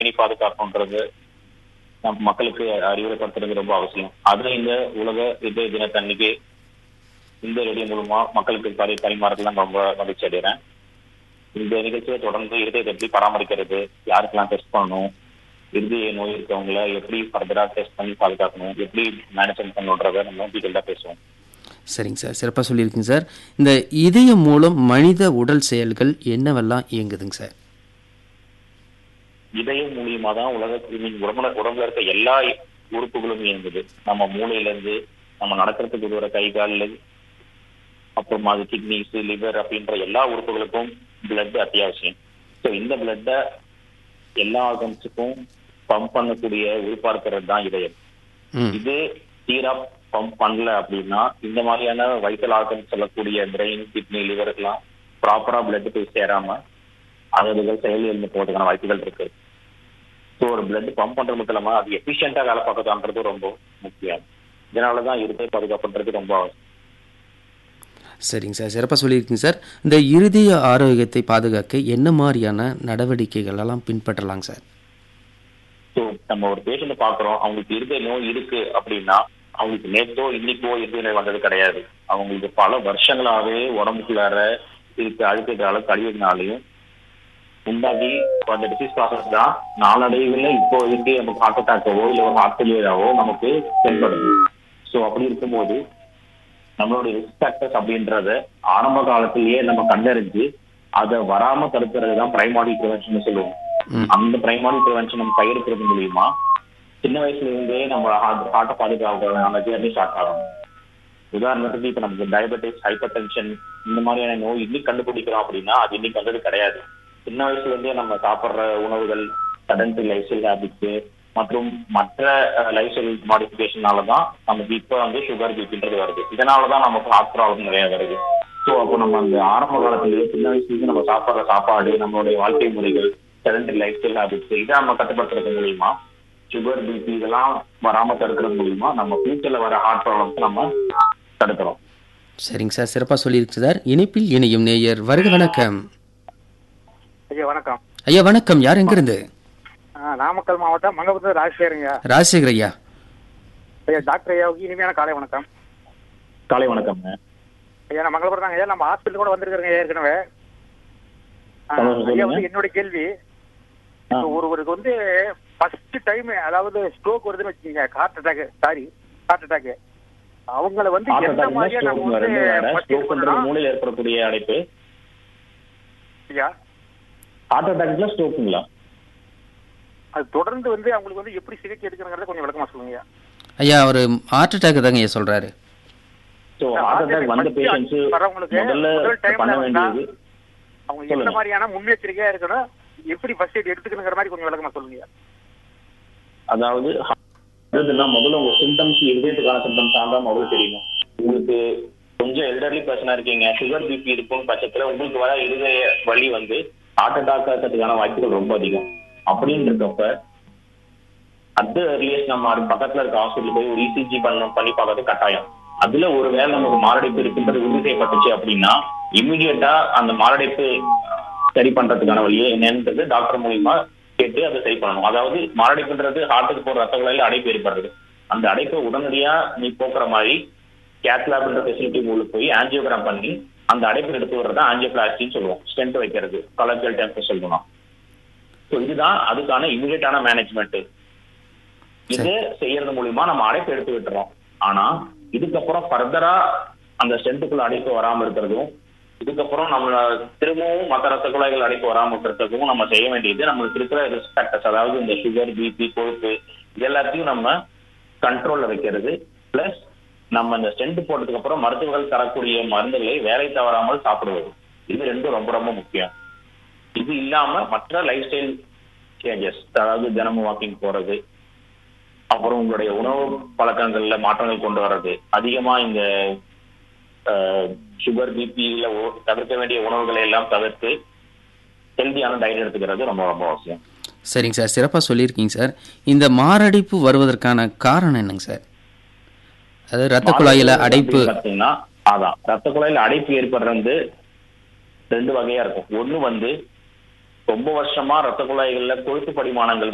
எப்படி பாதுகாக்கணுன்றது நம்ம மக்களுக்கு அறிவுரைப்படுத்துறது ரொம்ப அவசியம் அது இந்த உலக இதய தினத்தன்னைக்கு இந்த ரேடியோ மூலமா மக்களுக்கு பரி பரிமாறதுலாம் ரொம்ப மகிழ்ச்சி அடைகிறேன் இந்த நிகழ்ச்சியை தொடர்ந்து இருதயத்தை எப்படி பராமரிக்கிறது யாருக்கெல்லாம் டெஸ்ட் பண்ணணும் இருதய நோய் இருக்கவங்கள எப்படி ஃபர்தரா டெஸ்ட் பண்ணி பாதுகாக்கணும் எப்படி மேனேஜ்மெண்ட் பண்ணணுன்றத நம்ம டீட்டெயிலாக பேசுவோம் சரிங்க சார் சிறப்பாக சொல்லியிருக்கீங்க சார் இந்த இதயம் மூலம் மனித உடல் செயல்கள் என்னவெல்லாம் இயங்குதுங்க சார் இதயம் மூலியமா தான் உலக மீன் உடம்புல உடம்புல இருக்க எல்லா உறுப்புகளும் இயங்குது நம்ம மூளையில இருந்து நம்ம நடக்கிறதுக்கு உதவுற கை காலில் அப்புறமா அது கிட்னிஸ் லிவர் அப்படின்ற எல்லா உறுப்புகளுக்கும் பிளட் அத்தியாவசியம் ஸோ இந்த பிளட்டை எல்லா ஆர்கன்ஸுக்கும் பம்ப் பண்ணக்கூடிய உறுப்பா இருக்கிறது தான் இதயம் ம் இது சீரா பம்ப் பண்ணல அப்படின்னா இந்த மாதிரியான வைட்டல் ஆர்கன் சொல்லக்கூடிய பிரெயின் கிட்னி லிவருக்கெல்லாம் ப்ராப்பரா பிளட் போய் சேராம அதுகள் செயல் எழுந்து போறதுக்கான வாய்ப்புகள் இருக்கு ஸோ ஒரு பிளட் பம்ப் பண்றது மட்டும் இல்லாம அது எஃபிஷியண்டா வேலை பார்க்கறதுன்றது ரொம்ப முக்கியம் இதனாலதான் இருதய பாதுகாப்புன்றது ரொம்ப அவசியம் சரிங்க சார் சிறப்பாக சொல்லியிருக்கீங்க சார் இந்த இருதய ஆரோக்கியத்தை பாதுகாக்க என்ன மாதிரியான நடவடிக்கைகள் எல்லாம் பின்பற்றலாங்க சார் ஸோ நம்ம ஒரு பேஷண்ட் பாக்குறோம் அவங்களுக்கு இருதய நோய் இருக்கு அப்படின்னா அவங்களுக்கு நேத்தோ இன்னைக்கோ இருதய நோய் வந்தது கிடையாது அவங்களுக்கு பல வருஷங்களாவே உடம்புக்குள்ளார இருக்க அழுத்தத்தால கழிவுனாலையும் உண்டாகி அந்த டிசீஸ் ப்ராசஸ் தான் நாளடைவில் இப்போதைக்கு நமக்கு ஹார்ட் அட்டாக்கவோ இல்லை ஒரு ஹார்ட் ஃபெயிலியராவோ நமக்கு தென்படுது ஸோ அப்படி இருக்கும்போது நம்மளுடைய ரிஸ்க் ஃபேக்டர்ஸ் அப்படின்றத ஆரம்ப காலத்திலேயே நம்ம கண்டறிஞ்சு அதை வராம தடுக்கிறது தான் பிரைமாரி ப்ரிவென்ஷன் சொல்லுவோம் ம் அந்த பிரைமரி ப்ரிவென்ஷன் நம்ம கையெடுக்கிறது மூலியமா சின்ன வயசுல இருந்தே நம்ம ஹார்ட்டை பாதுகாக்கிறதுக்கான ஜேர்னி ஸ்டார்ட் ஆகும் உதாரணத்துக்கு இப்ப நமக்கு டயபெட்டிஸ் ஹைப்பர் டென்ஷன் இந்த மாதிரியான நோய் இன்னைக்கு கண்டுபிடிக்கிறோம் அப்படின்னா அது இன்னைக்கு வந்தது கிடையாது சின்ன வயசுல இருந்தே நம்ம சாப்பிடுற உணவுகள் சடன்டி லைஃப் ஸ்டைல் ஹேபிட்ஸ் மற்றும் மற்ற லைஃப் ஸ்டைல் மாடிஃபிகேஷனால தான் நமக்கு இப்போ வந்து சுகர் பிபின்றது வருது இதனால தான் நமக்கு ஹார்ட் ப்ராப்ளம் நிறைய வருது ஸோ அப்போ நம்ம அந்த ஆரம்ப காலத்திலேயே சின்ன வயசுல இருந்து நம்ம சாப்பிடுற சாப்பாடு நம்மளுடைய வாழ்க்கை முறைகள் செடன்டரி லைஃப் ஸ்டைல் ஹேபிட்ஸ் இதை நம்ம கட்டுப்படுத்துறது மூலியமா சுகர் பிபி இதெல்லாம் வராம தடுக்கிறது மூலியமா நம்ம ஃபியூச்சர்ல வர ஹார்ட் ப்ராப்ளம்ஸ் நம்ம தடுக்கிறோம் சரிங்க சார் சிறப்பாக சொல்லியிருக்கு சார் இணைப்பில் இணையும் நேயர் வருக வணக்கம் ஐயா வணக்கம் ஐயா வணக்கம் யார் எங்கிருந்து ஆ, நாமக்கல் மாவட்டம் மங்கபுரத்து ராஜசேகருங்க ராஜசேகர் ஐயா ஐயா டாக்டர் ஐயாவுக்கு இனிமையான காலை வணக்கம் காலை வணக்கம்ங்க ஐயா நான் மங்களபுரம் தாங்க ஐயா நம்ம ஹாஸ்பிட்டல் கூட வந்திருக்கிறேங்க ஏற்கனவே ஆ, சொல்லுங்க, ஐயா சொல்லுங்க. வந்து என்னோட கேள்வி ஆ. இப்போ ஒருவருக்கு வந்து ஃபர்ஸ்ட் டைம் அதாவது ஸ்ட்ரோக் வருதுன்னு வச்சுக்கோங்க heart attack sorry heart attack அவங்கள வந்து ஹார்ட் எந்த அட்டாக் மாதிரியா நம்ம ஸ்ட்ரோக் வந்து ரெண்டு வேற first ஸ்ட்ரோக் பண்றது பண்ணணும்? மூளையில ஏற்படக்கூடிய அடைப்பு ஐயா ஹார்ட் அட்டாக்ல ஸ்ட்ரோக்குங்களா அது தொடர்ந்து வந்து அவங்களுக்கு வந்து எப்படி சிகிச்சை எடுக்கணுங்கிறத கொஞ்சம் விளக்கமா சொல்லுங்க ஐயா ஐயா அவர் ஹார்ட் அட்டாக் தாங்க ஐயா சொல்கிறாரு ஸோ ஹார்ட் அட்டாக் வந்த first பேஷண்ட்ஸ் வரவங்களுக்கு முதல்ல முதல் time பண்ண ல வேண்டியது அவங்க எந்த சொல்லுங்க. மாதிரியான முன்னெச்சரிக்கையா இருக்கணும் எப்படி ஃபர்ஸ்ட் எய்ட் எடுத்துக்கணுங்கிற மாதிரி கொஞ்சம் விளக்கமா சொல்லுங்க ஐயா. அதாவது இதுனா முதல்ல உங்க சிம்டம்ஸ் இருதயத்துக்கான சிம்டம்ஸ் தான் முதல்ல தெரியணும் உங்களுக்கு கொஞ்சம் எல்டர்லி பர்சனா இருக்கீங்க சுகர் பிபி இருக்கும் பட்சத்துல உங்களுக்கு வர இருதய வலி வந்து ஹார்ட் அட்டாக் ஆகிறதுக்கான வாய்ப்புகள் ரொம்ப அதிகம் அப்படின்னு இருக்கப்ப அது earliest நம்ம அது பக்கத்துல இருக்க ஹாஸ்பிட்டல் போய் ஒரு இசிஜி பண்ண பண்ணி பார்க்கறது கட்டாயம் அதுல ஒரு வேளை நமக்கு மாரடைப்பு இருக்குன்றது உறுதி செய்யப்பட்டுச்சு அப்படின்னா இம்மிடியட்டா அந்த மாரடைப்பு சரி பண்றதுக்கான வழியே என்னன்றது டாக்டர் மூலியமா கேட்டு அதை சரி பண்ணணும் அதாவது மாரடைப்புன்றது ஹார்ட்டுக்கு போற ரத்த குழாயில அடைப்பு ஏற்படுறது அந்த அடைப்பை உடனடியா நீ போக்குற மாதிரி கேத்லாப்ன்ற ஃபெசிலிட்டி உங்களுக்கு போய் ஆஞ்சியோகிராம் பண்ணி அந்த அடைப்பு எடுத்து வர்றதா ஆஞ்சியோபிளாஸ்டின்னு சொல்லுவோம் ஸ்டென்ட் வைக்கிறது கலர்ஜல் டெம்ப் சொல்லணும் ஸோ இதுதான் அதுக்கான இமிடியட்டான மேனேஜ்மெண்ட் இது செய்யறது மூலியமா நம்ம அடைப்பு எடுத்து விட்டுறோம் ஆனா இதுக்கப்புறம் ஃபர்தரா அந்த ஸ்டென்ட்டுக்குள்ள அடைப்பு வராம இருக்கிறதும் இதுக்கப்புறம் நம்மள திரும்பவும் மற்ற ரத்த குழாய்கள் அடைப்பு வராம இருக்கிறதுக்கும் நம்ம செய்ய வேண்டியது நம்மளுக்கு இருக்கிற ரிஸ்க் ஃபேக்டர்ஸ் அதாவது இந்த சுகர் பிபி கொழுப்பு இது எல்லாத்தையும் நம்ம கண்ட்ரோல்ல வைக்கிறது பிளஸ் நம்ம இந்த ஸ்டென்ட் போட்டதுக்கு அப்புறம் மருத்துவர்கள் தரக்கூடிய மருந்துகளை வேலை தவறாமல் சாப்பிடுவது இது ரெண்டும் ரொம்ப ரொம்ப முக்கியம் இது இல்லாம மற்ற லைஃப் ஸ்டைல் சேஞ்சஸ் அதாவது தினமும் வாக்கிங் போறது அப்புறம் உங்களுடைய உணவு பழக்கங்கள்ல மாற்றங்கள் கொண்டு வர்றது அதிகமா இந்த சுகர் பிபியில தவிர்க்க வேண்டிய உணவுகளை எல்லாம் தவிர்த்து ஹெல்தியான டயட் எடுத்துக்கிறது ரொம்ப ரொம்ப அவசியம் சரிங்க சார் சிறப்பாக சொல்லியிருக்கீங்க சார் இந்த மாரடைப்பு வருவதற்கான காரணம் என்னங்க சார் அதாவது ரத்த குழாயில் அடைப்பு பார்த்தீங்கன்னா அதான் ரத்த குழாயில் அடைப்பு ஏற்படுறது வந்து ரெண்டு வகையா இருக்கும் ஒண்ணு வந்து ரொம்ப வருஷமா ரத்த குழாய்கள்ல கொழுப்பு படிமானங்கள்